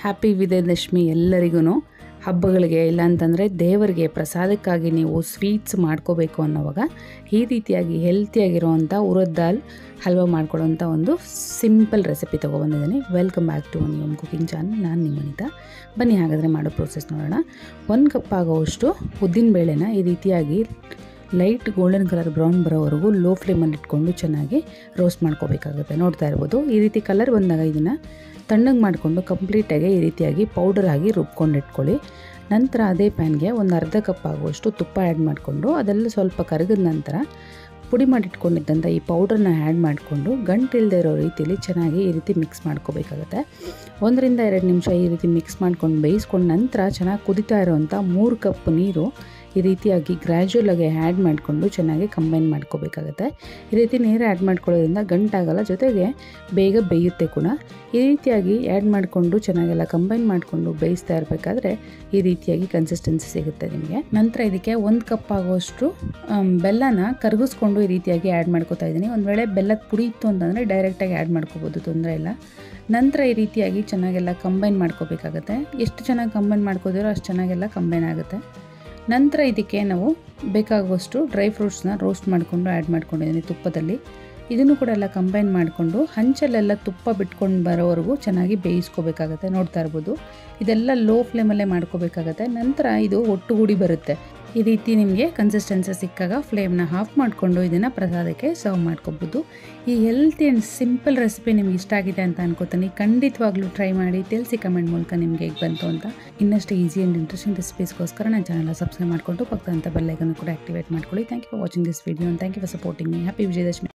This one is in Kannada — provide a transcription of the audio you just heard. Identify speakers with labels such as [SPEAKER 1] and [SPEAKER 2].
[SPEAKER 1] ಹ್ಯಾಪಿ ವಿಜಯದಶಮಿ ಎಲ್ಲರಿಗೂ ಹಬ್ಬಗಳಿಗೆ ಇಲ್ಲಾಂತಂದರೆ ದೇವರಿಗೆ ಪ್ರಸಾದಕ್ಕಾಗಿ ನೀವು ಸ್ವೀಟ್ಸ್ ಮಾಡ್ಕೋಬೇಕು ಅನ್ನೋವಾಗ ಈ ರೀತಿಯಾಗಿ ಹೆಲ್ತಿಯಾಗಿರುವಂಥ ಉರದ್ ದಾಲ್ ಹಲ್ವಾ ಮಾಡ್ಕೊಳ್ಳೋಂಥ ಒಂದು ಸಿಂಪಲ್ ರೆಸಿಪಿ ತೊಗೊಬಂದಿದ್ದೀನಿ ವೆಲ್ಕಮ್ ಬ್ಯಾಕ್ ಟು ಒನ್ ಯುವನ್ ಕುಕಿಂಗ್ ಚಾನಲ್ ನಾನು ನಿಮ್ಮ ಅನಿತಾ ಬನ್ನಿ ಹಾಗಾದರೆ ಮಾಡೋ ಪ್ರೋಸೆಸ್ ನೋಡೋಣ ಒಂದು ಕಪ್ ಆಗೋವಷ್ಟು ಉದ್ದಿನಬೇಳೆನ ಈ ರೀತಿಯಾಗಿ ಲೈಟ್ ಗೋಲ್ಡನ್ ಕಲರ್ ಬ್ರೌನ್ ಬರೋವರೆಗೂ ಲೋ ಫ್ಲೇಮಲ್ಲಿ ಇಟ್ಕೊಂಡು ಚೆನ್ನಾಗಿ ರೋಸ್ಟ್ ಮಾಡ್ಕೋಬೇಕಾಗುತ್ತೆ ನೋಡ್ತಾ ಇರ್ಬೋದು ಈ ರೀತಿ ಕಲರ್ ಬಂದಾಗ ಇದನ್ನು ತಣ್ಣಗೆ ಮಾಡಿಕೊಂಡು ಕಂಪ್ಲೀಟಾಗಿ ಈ ರೀತಿಯಾಗಿ ಪೌಡರ್ ಆಗಿ ರುಬ್ಕೊಂಡು ಇಟ್ಕೊಳ್ಳಿ ನಂತರ ಅದೇ ಪ್ಯಾನ್ಗೆ ಒಂದು ಅರ್ಧ ಕಪ್ ಆಗುವಷ್ಟು ತುಪ್ಪ ಆ್ಯಡ್ ಮಾಡಿಕೊಂಡು ಅದೆಲ್ಲ ಸ್ವಲ್ಪ ಕರಗಿದ ನಂತರ ಪುಡಿ ಮಾಡಿಟ್ಕೊಂಡಿದ್ದಂಥ ಈ ಪೌಡ್ರನ್ನ ಆ್ಯಡ್ ಮಾಡಿಕೊಂಡು ಗಂಟಿಲ್ಲದೆ ಇರೋ ರೀತಿಯಲ್ಲಿ ಚೆನ್ನಾಗಿ ಈ ರೀತಿ ಮಿಕ್ಸ್ ಮಾಡ್ಕೋಬೇಕಾಗುತ್ತೆ ಒಂದರಿಂದ ಎರಡು ನಿಮಿಷ ಈ ರೀತಿ ಮಿಕ್ಸ್ ಮಾಡ್ಕೊಂಡು ಬೇಯಿಸ್ಕೊಂಡು ನಂತರ ಚೆನ್ನಾಗಿ ಕುದಿತಾ ಇರೋವಂಥ ಮೂರು ಕಪ್ ನೀರು ಈ ರೀತಿಯಾಗಿ ಗ್ರ್ಯಾಜುವಲಾಗಿ ಆ್ಯಡ್ ಮಾಡಿಕೊಂಡು ಚೆನ್ನಾಗಿ ಕಂಬೈನ್ ಮಾಡ್ಕೋಬೇಕಾಗತ್ತೆ ಈ ರೀತಿ ನೀರು ಆ್ಯಡ್ ಮಾಡ್ಕೊಳ್ಳೋದ್ರಿಂದ ಗಂಟಾಗಲ್ಲ ಜೊತೆಗೆ ಬೇಗ ಬೇಯುತ್ತೆ ಕೂಡ ಈ ರೀತಿಯಾಗಿ ಆ್ಯಡ್ ಮಾಡಿಕೊಂಡು ಚೆನ್ನಾಗೆಲ್ಲ ಕಂಬೈನ್ ಮಾಡಿಕೊಂಡು ಬೇಯಿಸ್ತಾ ಇರಬೇಕಾದ್ರೆ ಈ ರೀತಿಯಾಗಿ ಕನ್ಸಿಸ್ಟೆನ್ಸಿ ಸಿಗುತ್ತೆ ನಿಮಗೆ ನಂತರ ಇದಕ್ಕೆ ಒಂದು ಕಪ್ ಆಗುವಷ್ಟು ಬೆಲ್ಲನ ಕರಗಿಸ್ಕೊಂಡು ಈ ರೀತಿಯಾಗಿ ಆ್ಯಡ್ ಮಾಡ್ಕೋತಾ ಇದ್ದೀನಿ ಒಂದು ವೇಳೆ ಬೆಲ್ಲದ ಪುಡಿ ಇತ್ತು ಅಂತಂದರೆ ಡೈರೆಕ್ಟಾಗಿ ಆ್ಯಡ್ ಮಾಡ್ಕೋಬೋದು ತೊಂದರೆ ಇಲ್ಲ ನಂತರ ಈ ರೀತಿಯಾಗಿ ಚೆನ್ನಾಗೆಲ್ಲ ಕಂಬೈನ್ ಮಾಡ್ಕೋಬೇಕಾಗತ್ತೆ ಎಷ್ಟು ಚೆನ್ನಾಗಿ ಕಂಬೈನ್ ಮಾಡ್ಕೋದಿರೋ ಅಷ್ಟು ಚೆನ್ನಾಗೆಲ್ಲ ಕಂಬೈನ್ ಆಗುತ್ತೆ ನಂತರ ಇದಕ್ಕೆ ನಾವು ಬೇಕಾಗುವಷ್ಟು ಡ್ರೈ ಫ್ರೂಟ್ಸ್ನ ರೋಸ್ಟ್ ಮಾಡಿಕೊಂಡು ಆ್ಯಡ್ ಮಾಡ್ಕೊಂಡಿದ್ದೀನಿ ತುಪ್ಪದಲ್ಲಿ ಇದನ್ನು ಕೂಡ ಎಲ್ಲ ಕಂಬೈನ್ ಮಾಡಿಕೊಂಡು ಹಂಚಲ್ಲೆಲ್ಲ ತುಪ್ಪ ಬಿಟ್ಕೊಂಡು ಬರೋವರೆಗೂ ಚೆನ್ನಾಗಿ ಬೇಯಿಸ್ಕೋಬೇಕಾಗತ್ತೆ ನೋಡ್ತಾ ಇರ್ಬೋದು ಇದೆಲ್ಲ ಲೋ ಫ್ಲೇಮಲ್ಲೇ ಮಾಡ್ಕೋಬೇಕಾಗತ್ತೆ ನಂತರ ಇದು ಒಟ್ಟುಗೂಡಿ ಬರುತ್ತೆ ಈ ರೀತಿ ನಿಮಗೆ ಕನ್ಸಿಸ್ಟೆನ್ಸಿ ಸಿಕ್ಕಾಗ ಫ್ಲೇಮ್ನ ಆಫ್ ಮಾಡಿಕೊಂಡು ಇದನ್ನು ಪ್ರಸಾದಕ್ಕೆ ಸರ್ವ್ ಮಾಡ್ಕೋಬೋದು ಈ ಹೆಲ್ತಿ ಆ್ಯಂಡ್ ಸಿಂಪಲ್ ರೆಸಿಪಿ ನಿಮ್ಗೆ ಇಷ್ಟ ಆಗಿದೆ ಅಂತ ಅನ್ಕೋತೀನಿ ಖಂಡಿತವಾಗ್ಲೂ ಟ್ರೈ ಮಾಡಿ ತಿಳಿಸಿ ಕಮೆಂಟ್ ಮೂಲಕ ನಿಮಗೆ ಹೇಗೆ ಬಂತು ಅಂತ ಇನ್ನಷ್ಟು ಈಸಿ ಆ್ಯಂಡ್ ಇಂಟ್ರೆಸ್ಟಿಂಗ್ ರೆಸಿಪೀಸ್ಗೋಸ್ಕರ ನನ್ನ ಚಾನಲ್ ಸಬ್ಸ್ಕ್ರೈಬ್ ಮಾಡಿಕೊಂಡು ಪಕ್ಕದಂಥ ಬೆಲ್ಲೈಕನ್ನು ಕೂಡ ಆಕ್ಟಿವೇಟ್ ಮಾಡ್ಕೊಳ್ಳಿ thank you for watching this video thank you for supporting me happy Vijayadashami